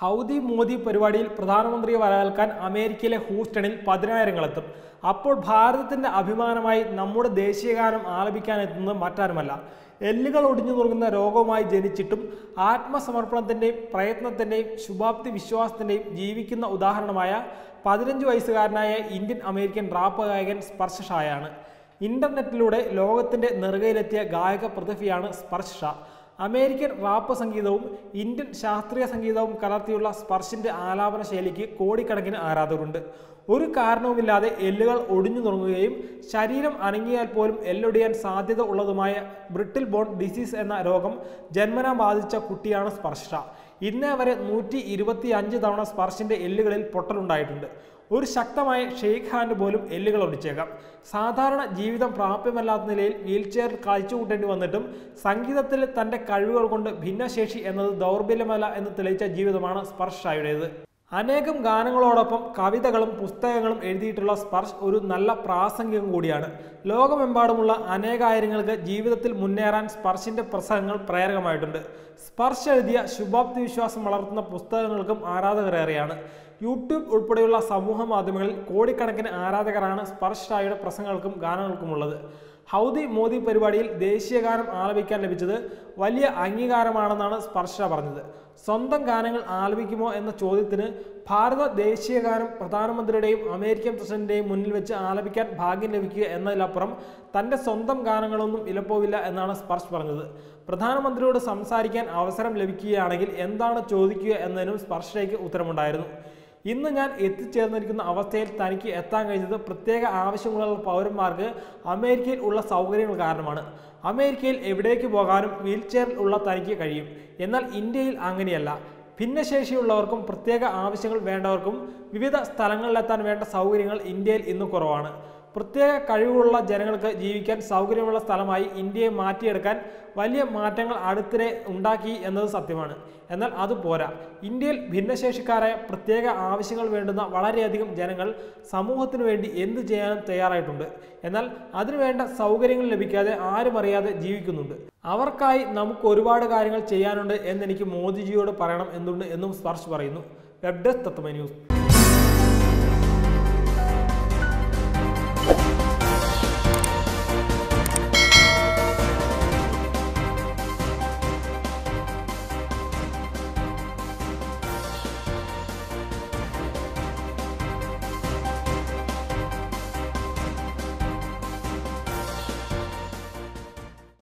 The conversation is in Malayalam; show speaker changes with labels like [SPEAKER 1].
[SPEAKER 1] ഹൗദി മോദി പരിപാടിയിൽ പ്രധാനമന്ത്രിയെ വരവേൽക്കാൻ അമേരിക്കയിലെ ഹൂസ്റ്റണിൽ പതിനായിരങ്ങളെത്തും അപ്പോൾ ഭാരതത്തിന്റെ അഭിമാനമായി നമ്മുടെ ദേശീയഗാനം ആലപിക്കാനെത്തുന്നത് മറ്റാരുമല്ല എല്ലുകൾ ഒടിഞ്ഞു നുറുങ്ങുന്ന രോഗവുമായി ജനിച്ചിട്ടും ആത്മസമർപ്പണത്തിന്റെയും പ്രയത്നത്തിന്റെയും ശുഭാപ്തി വിശ്വാസത്തിന്റെയും ജീവിക്കുന്ന ഉദാഹരണമായ പതിനഞ്ച് വയസ്സുകാരനായ ഇന്ത്യൻ അമേരിക്കൻ റാപ്പ് ഗായകൻ സ്പർശ ഷായാണ് ഇന്റർനെറ്റിലൂടെ ലോകത്തിന്റെ നെറുകയിലെത്തിയ ഗായക പ്രതിഭയാണ് സ്പർശ ഷാ അമേരിക്കൻ റാപ്പ് സംഗീതവും ഇന്ത്യൻ ശാസ്ത്രീയ സംഗീതവും കലർത്തിയുള്ള സ്പർശിന്റെ ആലാപന ശൈലിക്ക് കോടിക്കണക്കിന് ആരാധകരുണ്ട് ഒരു കാരണവുമില്ലാതെ എല്ലുകൾ ഒടിഞ്ഞു തുടങ്ങുകയും ശരീരം അനങ്ങിയാൽ പോലും എല്ലൊടിയാൻ സാധ്യത ഉള്ളതുമായ ബ്രിട്ടിൽ ബോൺ ഡിസീസ് എന്ന രോഗം ജന്മനാ ബാധിച്ച കുട്ടിയാണ് സ്പർശ ഇന്നേ വരെ നൂറ്റി ഇരുപത്തി അഞ്ച് തവണ സ്പർശിന്റെ എല്ലുകളിൽ പൊട്ടലുണ്ടായിട്ടുണ്ട് ഒരു ശക്തമായ ഷെയ്ക്ക് ഹാൻഡ് പോലും എല്ലുകൾ ഒടിച്ചേക്കാം സാധാരണ ജീവിതം പ്രാപ്യമല്ലാത്ത നിലയിൽ വീൽ ചെയറിൽ കാഴ്ചകൂട്ടേണ്ടി വന്നിട്ടും സംഗീതത്തിൽ തന്റെ കഴിവുകൾ കൊണ്ട് ഭിന്നശേഷി എന്നത് ദൗർബല്യമല്ല എന്ന് തെളിയിച്ച ജീവിതമാണ് സ്പർശായുടേത് അനേകം ഗാനങ്ങളോടൊപ്പം കവിതകളും പുസ്തകങ്ങളും എഴുതിയിട്ടുള്ള സ്പർശ് ഒരു നല്ല പ്രാസംഗികം കൂടിയാണ് ലോകമെമ്പാടുമുള്ള അനേകായിരങ്ങൾക്ക് ജീവിതത്തിൽ മുന്നേറാൻ സ്പർശിന്റെ പ്രസംഗങ്ങൾ പ്രേരകമായിട്ടുണ്ട് സ്പർശ് എഴുതിയ ശുഭാപ്തി വിശ്വാസം വളർത്തുന്ന പുസ്തകങ്ങൾക്കും ആരാധകരേറെയാണ് യൂട്യൂബ് ഉൾപ്പെടെയുള്ള സമൂഹ മാധ്യമങ്ങളിൽ കോടിക്കണക്കിന് ആരാധകരാണ് സ്പർശ് ഷായുടെ പ്രസംഗങ്ങൾക്കും ഗാനങ്ങൾക്കുമുള്ളത് ഹൗദി മോദി പരിപാടിയിൽ ദേശീയഗാനം ആലപിക്കാൻ ലഭിച്ചത് വലിയ അംഗീകാരമാണെന്നാണ് സ്പർശ പറഞ്ഞത് സ്വന്തം ഗാനങ്ങൾ ആലപിക്കുമോ എന്ന ചോദ്യത്തിന് ഭാരത ദേശീയഗാനം പ്രധാനമന്ത്രിയുടെയും അമേരിക്കൻ പ്രസിഡന്റിന്റെയും മുന്നിൽ വെച്ച് ആലപിക്കാൻ ഭാഗ്യം ലഭിക്കുക എന്നതിലപ്പുറം തന്റെ സ്വന്തം ഗാനങ്ങളൊന്നും ഇലപ്പോവില്ല എന്നാണ് സ്പർശ് പറഞ്ഞത് പ്രധാനമന്ത്രിയോട് സംസാരിക്കാൻ അവസരം ലഭിക്കുകയാണെങ്കിൽ എന്താണ് ചോദിക്കുക എന്നതിനും സ്പർശയ്ക്ക് ഉത്തരമുണ്ടായിരുന്നു ഇന്ന് ഞാൻ എത്തിച്ചേർന്നിരിക്കുന്ന അവസ്ഥയിൽ തനിക്ക് എത്താൻ കഴിഞ്ഞത് പ്രത്യേക ആവശ്യമുള്ള പൗരന്മാർക്ക് അമേരിക്കയിൽ ഉള്ള സൗകര്യങ്ങൾ കാരണമാണ് അമേരിക്കയിൽ എവിടേക്ക് പോകാനും വീൽ ചെയറിൽ ഉള്ള തനിക്ക് കഴിയും എന്നാൽ ഇന്ത്യയിൽ അങ്ങനെയല്ല ഭിന്നശേഷിയുള്ളവർക്കും പ്രത്യേക ആവശ്യങ്ങൾ വേണ്ടവർക്കും വിവിധ സ്ഥലങ്ങളിലെത്താൻ വേണ്ട സൗകര്യങ്ങൾ ഇന്ത്യയിൽ ഇന്ന് കുറവാണ് പ്രത്യേക കഴിവുള്ള ജനങ്ങൾക്ക് ജീവിക്കാൻ സൗകര്യമുള്ള സ്ഥലമായി ഇന്ത്യയെ മാറ്റിയെടുക്കാൻ വലിയ മാറ്റങ്ങൾ അടുത്തിടെ ഉണ്ടാക്കി എന്നത് സത്യമാണ് എന്നാൽ അത് പോരാ ഇന്ത്യയിൽ ഭിന്നശേഷിക്കാരായ പ്രത്യേക ആവശ്യങ്ങൾ വേണ്ടുന്ന വളരെയധികം ജനങ്ങൾ സമൂഹത്തിനു വേണ്ടി എന്ത് ചെയ്യാനും തയ്യാറായിട്ടുണ്ട് എന്നാൽ അതിനുവേണ്ട സൗകര്യങ്ങൾ ലഭിക്കാതെ ആരും അറിയാതെ ജീവിക്കുന്നുണ്ട് അവർക്കായി നമുക്ക് ഒരുപാട് കാര്യങ്ങൾ ചെയ്യാനുണ്ട് എന്നെനിക്ക് മോദിജിയോട് പറയണം എന്നുണ്ട് എന്നും സ്പർശ് പറയുന്നു വെബ് ഡെസ്ക് തത്വമ ന്യൂസ്